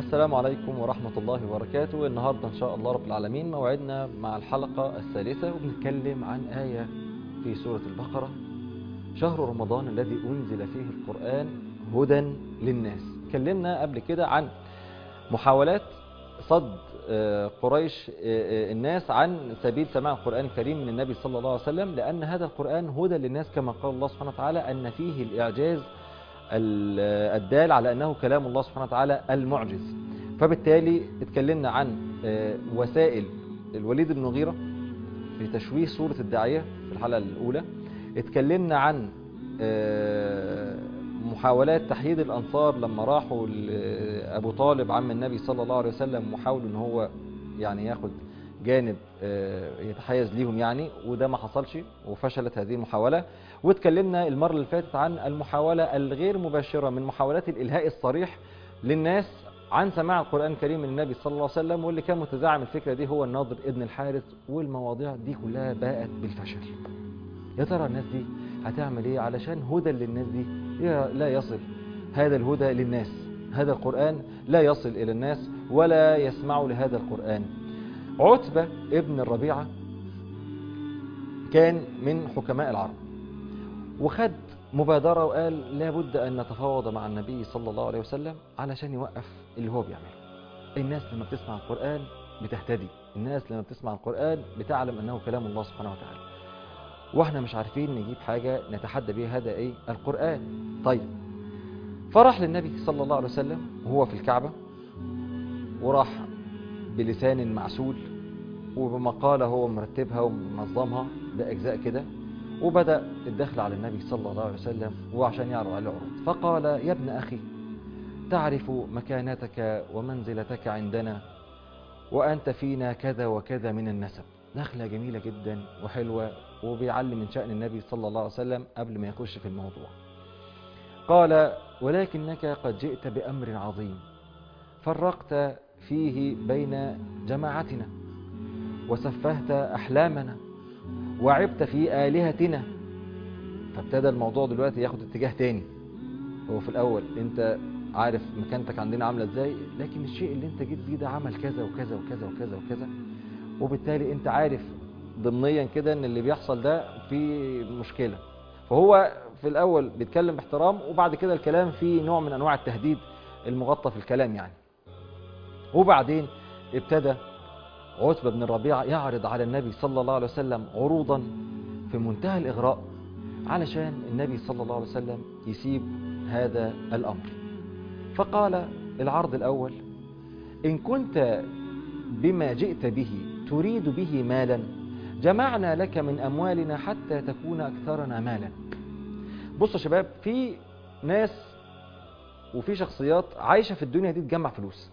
السلام عليكم ورحمة الله وبركاته النهاردة إن شاء الله رب العالمين موعدنا مع الحلقة الثالثة وبنتكلم عن آية في سورة البقرة شهر رمضان الذي أنزل فيه القرآن هدى للناس اتكلمنا قبل كده عن محاولات صد آه، قريش آه، آه، الناس عن سبيل سماع القرآن الكريم من النبي صلى الله عليه وسلم لأن هذا القرآن هدى للناس كما قال الله سبحانه وتعالى أن فيه الإعجاز ال- الدال على أنه كلام الله سبحانه وتعالى المعجز فبالتالي اتكلمنا عن آه، وسائل الوليد بن مغيرة في تشويه سورة الداعية في الحلقة الأولى اتكلمنا عن آه، محاولات تحييد الأنصار لما راحوا لأبو طالب عم النبي صلى الله عليه وسلم وحاولوا ان هو يعني ياخد جانب آه، يتحيز ليهم يعني وده ما حصلش وفشلت هذه المحاولة واتكلمنا المرة اللي فاتت عن المحاولة الغير مباشرة من محاولات الإلهاء الصريح للناس عن سماع القرآن الكريم من النبي صلى الله عليه وسلم واللي كان متزعم الفكرة دي هو الناظر ابن الحارث والمواضيع دي كلها باءت بالفشل يا ترى الناس دي هتعمل ايه علشان هدى للناس دي يا- لا يصل هذا الهدى للناس هذا القرآن لا يصل إلى الناس ولا يسمع لهذا القرآن عتبة ابن الربيعة كان من حكماء العرب وخد مبادرة وقال لابد أن نتفاوض مع النبي صلى الله عليه وسلم علشان يوقف اللي هو بيعمله الناس لما بتسمع القرآن بتهتدي الناس لما بتسمع القرآن بتعلم أنه كلام الله سبحانه وتعالى واحنا مش عارفين نجيب حاجة نتحدى بيها هذا ايه القرآن طيب فراح للنبي صلى الله عليه وسلم وهو في الكعبة وراح بلسان معسول وبمقالة هو مرتبها ومنظمها بأجزاء كده وبدأ الدخل على النبي صلى الله عليه وسلم وعشان يعرض عليه العروض فقال يا ابن أخي تعرف مكانتك ومنزلتك عندنا وأنت فينا كذا وكذا من النسب دخلة جميلة جدا وحلوة وبيعلم من شأن النبي صلى الله عليه وسلم قبل ما يخش في الموضوع قال ولكنك قد جئت بأمر عظيم فرقت فيه بين جماعتنا وسفهت أحلامنا وعبت في آلهتنا فابتدى الموضوع دلوقتي ياخد اتجاه تاني هو في الأول أنت عارف مكانتك عندنا عاملة ازاي لكن الشيء اللي انت جيت بيه ده عمل كذا وكذا وكذا وكذا وكذا وبالتالي انت عارف ضمنيا كده ان اللي بيحصل ده فيه مشكلة فهو في الاول بيتكلم باحترام وبعد كده الكلام فيه نوع من انواع التهديد المغطى في الكلام يعني وبعدين ابتدى عتبة بن الربيعة يعرض على النبي صلى الله عليه وسلم عروضا في منتهى الإغراء علشان النبي صلى الله عليه وسلم يسيب هذا الأمر فقال العرض الأول إن كنت بما جئت به تريد به مالا جمعنا لك من أموالنا حتى تكون أكثرنا مالا بصوا يا شباب في ناس وفي شخصيات عايشة في الدنيا دي تجمع فلوس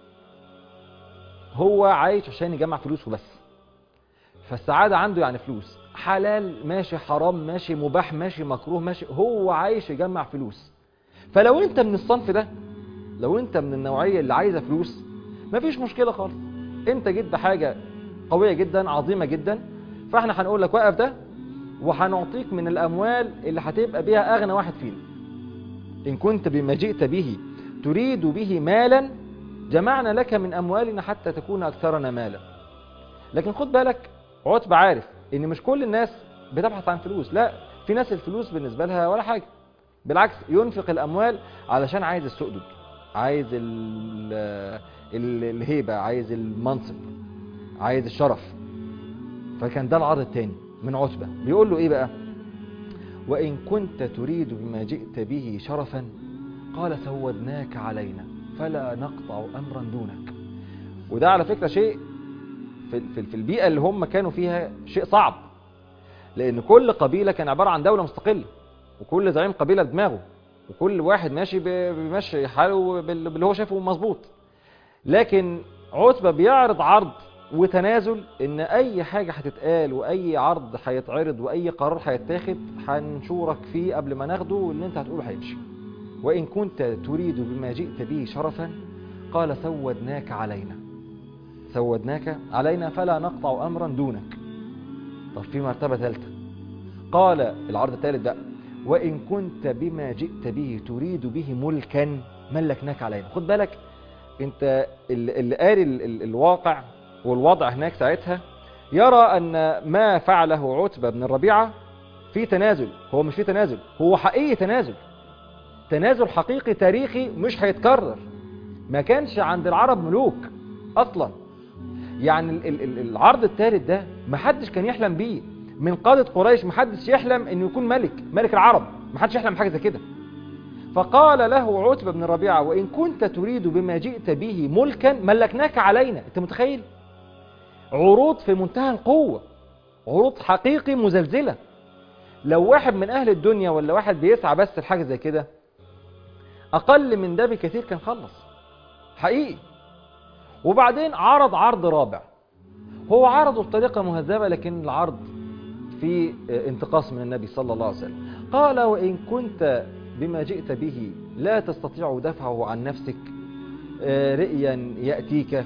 هو عايش عشان يجمع فلوس وبس فالسعادة عنده يعني فلوس حلال ماشي حرام ماشي مباح ماشي مكروه ماشي هو عايش يجمع فلوس فلو انت من الصنف ده لو انت من النوعية اللي عايزة فلوس مفيش مشكلة خالص انت جيت بحاجة قوية جدا عظيمة جدا فاحنا هنقول لك وقف ده وهنعطيك من الاموال اللي هتبقى بيها اغنى واحد فينا ان كنت بما جئت به تريد به مالا جمعنا لك من اموالنا حتى تكون اكثرنا مالا لكن خد بالك عتبة عارف ان مش كل الناس بتبحث عن فلوس لا في ناس الفلوس بالنسبة لها ولا حاجة بالعكس ينفق الاموال علشان عايز السؤدد عايز ال ال الهيبة عايز المنصب عايز الشرف فكان ده العرض الثاني من عتبة بيقول له ايه بقى وإن كنت تريد بما جئت به شرفا قال سودناك علينا فلا نقطع أمرا دونك وده على فكرة شيء في, في, في البيئة اللي هم كانوا فيها شيء صعب لأن كل قبيلة كان عبارة عن دولة مستقلة وكل زعيم قبيلة بدماغه وكل واحد ماشي ب- بيمشي حاله بال- باللي هو شايفه مظبوط لكن عتبة بيعرض عرض وتنازل ان اي حاجة هتتقال واي عرض هيتعرض واي قرار هيتاخد هنشورك فيه قبل ما ناخده واللي انت هتقوله هيمشي وان كنت تريد بما جئت به شرفا قال سودناك علينا سودناك علينا فلا نقطع امرا دونك طب في مرتبة ثالثة قال العرض الثالث بقى وإن كنت بما جئت به تريد به ملكا ملكناك علينا خد بالك انت اللي اللي قاري ال- ال- الواقع والوضع هناك ساعتها يرى ان ما فعله عتبة بن الربيعة في تنازل هو مش في تنازل هو حقيقي تنازل تنازل حقيقي تاريخي مش هيتكرر ما كانش عند العرب ملوك اصلا يعني ال- ال- ال- العرض الثالث ده ما حدش كان يحلم بيه من قادة قريش ما حدش يحلم انه يكون ملك ملك العرب ما حدش يحلم بحاجة زي كده فقال له عتبة بن ربيعة وإن كنت تريد بما جئت به ملكا ملكناك علينا أنت متخيل عروض في منتهى القوة عروض حقيقي مزلزلة لو واحد من أهل الدنيا ولا واحد بيسعى بس لحاجة زي كده أقل من ده بكثير كان خلص حقيقي وبعدين عرض عرض رابع هو عرضه بطريقة مهذبة لكن العرض في انتقاص من النبي صلى الله عليه وسلم قال وإن كنت بما جئت به لا تستطيع دفعه عن نفسك آه، رئيا يأتيك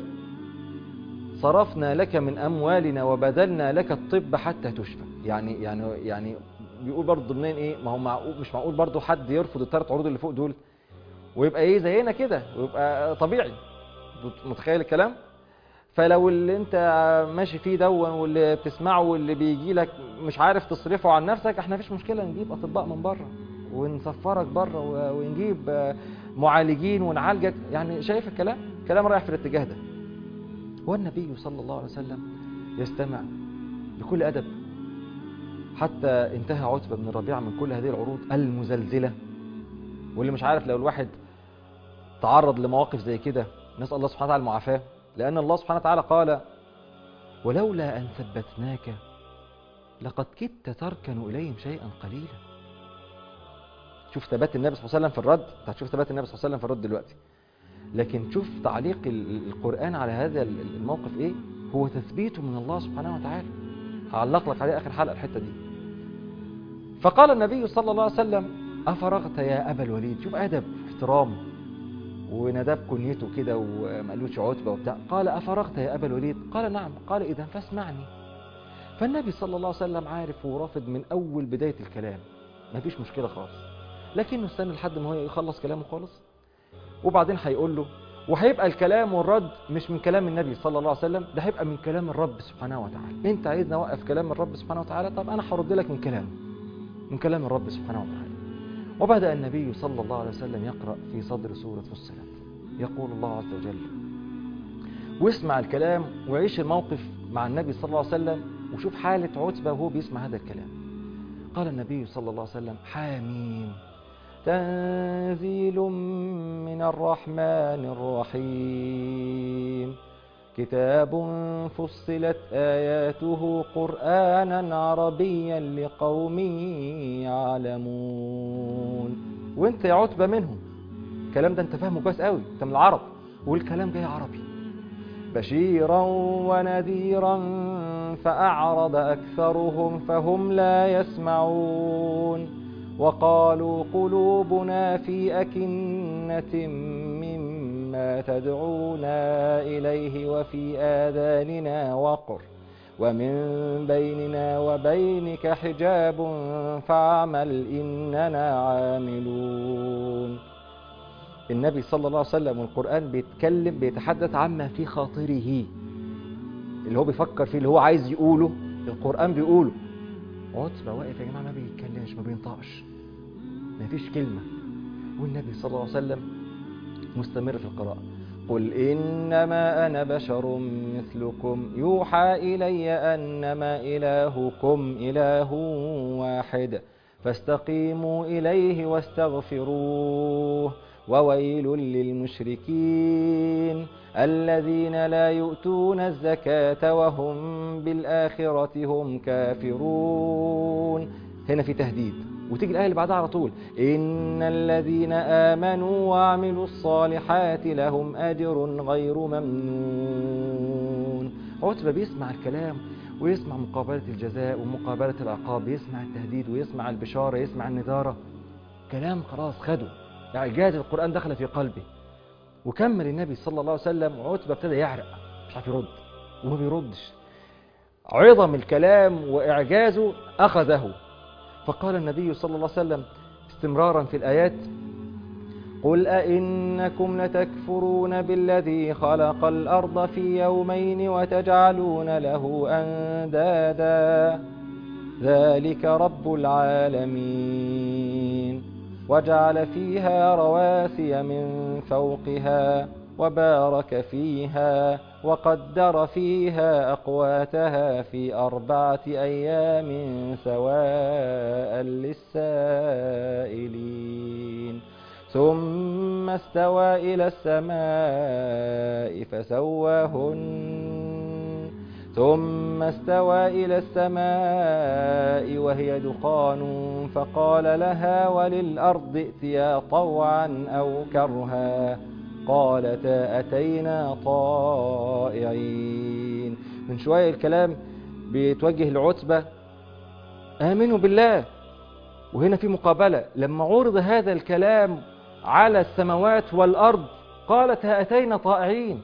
صرفنا لك من أموالنا وبذلنا لك الطب حتى تشفى يعني يعني يعني بيقول برضه ضمنين ايه ما هو معقول مش معقول برضه حد يرفض الثلاث عروض اللي فوق دول ويبقى ايه زينا كده ويبقى طبيعي متخيل الكلام فلو اللي انت ماشي فيه دون واللي بتسمعه واللي بيجي لك مش عارف تصرفه عن نفسك احنا مفيش مشكله نجيب اطباء من بره ونسفرك بره و- ونجيب آه، معالجين ونعالجك يعني شايف الكلام كلام رايح في الاتجاه ده والنبي صلى الله عليه وسلم يستمع بكل ادب حتى انتهى عتبه بن الربيع من كل هذه العروض المزلزله واللي مش عارف لو الواحد تعرض لمواقف زي كده نسال الله سبحانه وتعالى المعافاه لان الله سبحانه وتعالى قال ولولا ان ثبتناك لقد كدت تركن اليهم شيئا قليلا شوف ثبات النبي صلى الله عليه وسلم في الرد انت هتشوف ثبات النبي صلى الله عليه وسلم في الرد دلوقتي لكن شوف تعليق ال- القرآن على هذا ال- الموقف ايه هو تثبيته من الله سبحانه وتعالى هعلق لك عليه اخر حلقة الحتة دي فقال النبي صلى الله عليه وسلم افرغت يا ابا الوليد شوف ادب احترام وندب كنيته كده وما قالوش عتبة وبتاع قال افرغت يا ابا الوليد قال نعم قال اذا فاسمعني فالنبي صلى الله عليه وسلم عارف ورافض من اول بداية الكلام مفيش مشكلة خالص لكنه استنى لحد ما هو يخلص كلامه خالص وبعدين هيقول له وهيبقى الكلام والرد مش من كلام النبي صلى الله عليه وسلم ده هيبقى من كلام الرب سبحانه وتعالى انت عايزني اوقف كلام الرب سبحانه وتعالى طب انا هرد لك من كلامه من كلام الرب سبحانه وتعالى وبدأ النبي صلى الله عليه وسلم يقرأ في صدر سورة فصلت يقول الله عز وجل واسمع الكلام وعيش الموقف مع النبي صلى الله عليه وسلم وشوف حالة عتبة وهو بيسمع هذا الكلام قال النبي صلى الله عليه وسلم حامين تنزيل من الرحمن الرحيم كتاب فصلت آياته قرآنا عربيا لقوم يعلمون وانت يا عتبة منهم الكلام ده انت فاهمه كويس قوي انت من العرب والكلام جاي عربي بشيرا ونذيرا فأعرض أكثرهم فهم لا يسمعون وقالوا قلوبنا في أكنة مما تدعونا إليه وفي آذاننا وقر ومن بيننا وبينك حجاب فاعمل إننا عاملون النبي صلى الله عليه وسلم والقرآن بيتكلم بيتحدث عما في خاطره اللي هو بيفكر فيه اللي هو عايز يقوله القرآن بيقوله عتبة واقف يا جماعة ما بيتكلمش ما بينطقش ما فيش كلمة والنبي صلى الله عليه وسلم مستمر في القراءة قل إنما أنا بشر مثلكم يوحى إلي أنما إلهكم إله واحد فاستقيموا إليه واستغفروه وويل للمشركين الذين لا يؤتون الزكاة وهم بالآخرة هم كافرون هنا في تهديد وتيجي الآية اللي بعدها على طول إن الذين آمنوا وعملوا الصالحات لهم أجر غير ممنون عتبة بيسمع الكلام ويسمع مقابلة الجزاء ومقابلة العقاب يسمع التهديد ويسمع البشارة يسمع النذارة كلام خلاص خده إعجاز القرآن دخل في قلبه وكمل النبي صلى الله عليه وسلم وعتبة ابتدى يعرق مش عارف يرد وما بيردش عظم الكلام وإعجازه أخذه فقال النبي صلى الله عليه وسلم استمرارا في الآيات قل أئنكم لتكفرون بالذي خلق الأرض في يومين وتجعلون له أندادا ذلك رب العالمين وجعل فيها رواسي من فوقها وبارك فيها وقدر فيها أقواتها في أربعة أيام سواء للسائلين ثم استوى إلى السماء فسواهن ثم استوى إلى السماء وهي دخان فقال لها وللأرض ائتيا طوعا أو كرها قالتا أتينا طائعين من شوية الكلام بيتوجه لعتبة آمنوا بالله وهنا في مقابلة لما عرض هذا الكلام على السماوات والأرض قالت أتينا طائعين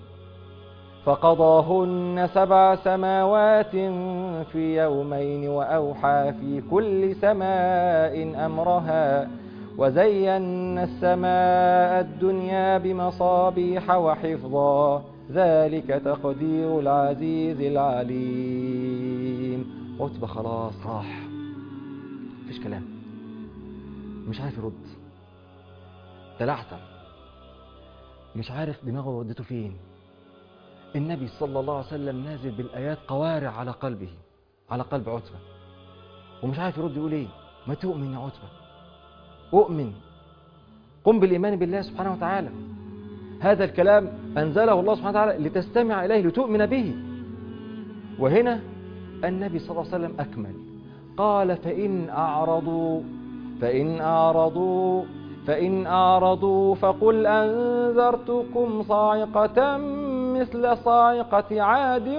فقضاهن سبع سماوات في يومين وأوحى في كل سماء أمرها وزينا السماء الدنيا بمصابيح وحفظا ذلك تقدير العزيز العليم عتبة خلاص راح مفيش كلام مش عارف يرد تلعثم مش عارف دماغه ودته فين النبي صلى الله عليه وسلم نازل بالآيات قوارع على قلبه على قلب عتبة ومش عارف يرد يقول ايه ما تؤمن يا عتبة أؤمن قم بالإيمان بالله سبحانه وتعالى هذا الكلام أنزله الله سبحانه وتعالى لتستمع إليه لتؤمن به وهنا النبي صلى الله عليه وسلم أكمل قال فإن أعرضوا فإن أعرضوا فإن أعرضوا فقل أنذرتكم صاعقة مثل صاعقة عاد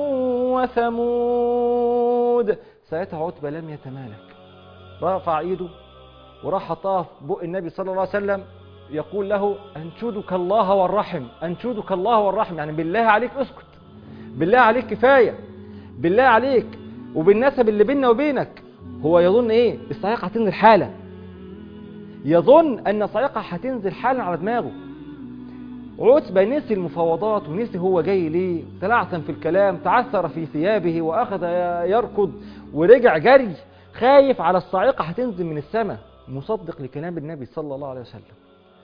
وثمود ساعتها عتبة لم يتمالك رفع ايده وراح حطها في بق النبي صلى الله عليه وسلم يقول له أنشدك الله والرحم أنشدك الله والرحم يعني بالله عليك اسكت بالله عليك كفاية بالله عليك وبالنسب اللي بيننا وبينك هو يظن ايه الصاعقة هتنزل حالا يظن ان الصاعقة هتنزل حالا على دماغه عتبة نسي المفاوضات ونسي هو جاي ليه تلعثم في الكلام تعثر في ثيابه وأخذ يركض ورجع جري خايف على الصاعقة هتنزل من السماء مصدق لكلام النبي صلى الله عليه وسلم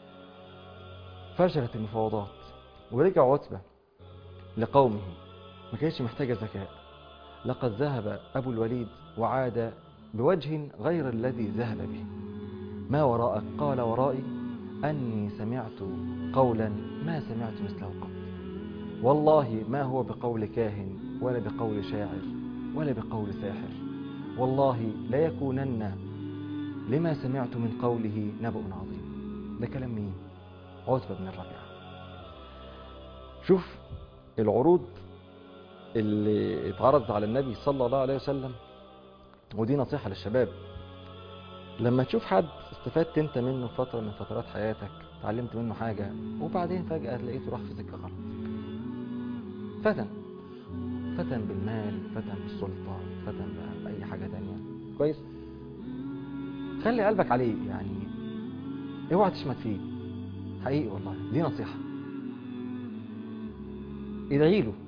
فشلت المفاوضات ورجع عتبة لقومه ما كانش محتاجة ذكاء لقد ذهب أبو الوليد وعاد بوجه غير الذي ذهب به ما وراءك قال ورائي أني سمعت قولا ما سمعت مثله قط والله ما هو بقول كاهن ولا بقول شاعر ولا بقول ساحر والله ليكونن لما سمعت من قوله نبأ عظيم ده كلام مين عتبة بن الربيعة شوف العروض اللي اتعرضت على النبي صلى الله عليه وسلم ودي نصيحة للشباب لما تشوف حد استفدت انت منه فترة من فترات حياتك اتعلمت منه حاجة وبعدين فجأة لقيته راح في سكة غلط فتن فتن بالمال فتن بالسلطة فتن بأي حاجة تانية كويس خلي قلبك عليه يعني اوعى تشمت فيه حقيقي والله دي نصيحة ادعي له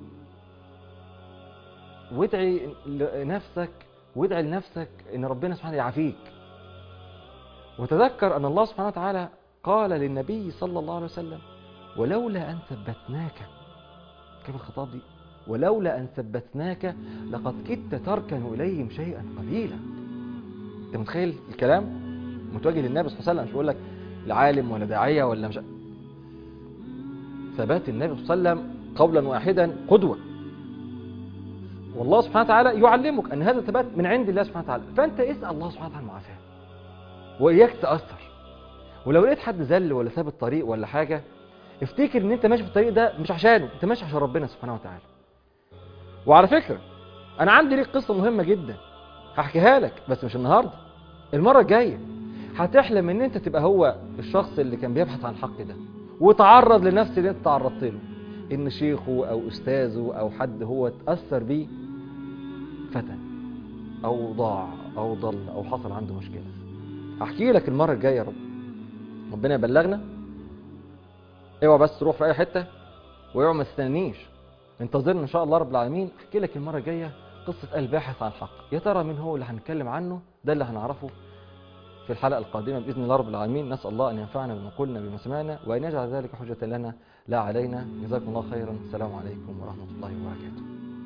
وادعي لنفسك وادعي لنفسك ان ربنا سبحانه يعافيك وتذكر ان الله سبحانه وتعالى قال للنبي صلى الله عليه وسلم ولولا ان ثبتناك كيف الخطاب دي ولولا ان ثبتناك لقد كدت تركن اليهم شيئا قليلا انت متخيل الكلام متوجه للنبي صلى الله عليه وسلم مش بقول لك لعالم ولا داعيه ولا مش ثبات النبي صلى الله عليه وسلم قولا واحدا قدوه والله سبحانه وتعالى يعلمك ان هذا الثبات من عند الله سبحانه وتعالى فانت اسال الله سبحانه وتعالى المعافاه واياك تاثر ولو لقيت حد زل ولا ساب الطريق ولا حاجه افتكر ان انت ماشي في الطريق ده مش عشانه انت ماشي عشان ربنا سبحانه وتعالى وعلى فكره انا عندي ليك قصه مهمه جدا هحكيها لك بس مش النهارده المره الجايه هتحلم ان انت تبقى هو الشخص اللي كان بيبحث عن الحق ده وتعرض لنفس اللي انت تعرضت له ان شيخه او استاذه او حد هو اتاثر بيه فتن او ضاع او ضل او حصل عنده مشكله هحكي لك المره الجايه يا رب ربنا يبلغنا اوعى بس تروح في اي حته واوعى ما تستنيش انتظرنا ان شاء الله رب العالمين احكي لك المره الجايه قصه الباحث عن الحق يا ترى مين هو اللي هنتكلم عنه ده اللي هنعرفه في الحلقه القادمه باذن الله رب العالمين نسال الله ان ينفعنا بما قلنا بما سمعنا وان يجعل ذلك حجه لنا لا علينا جزاكم الله خيرا السلام عليكم ورحمه الله وبركاته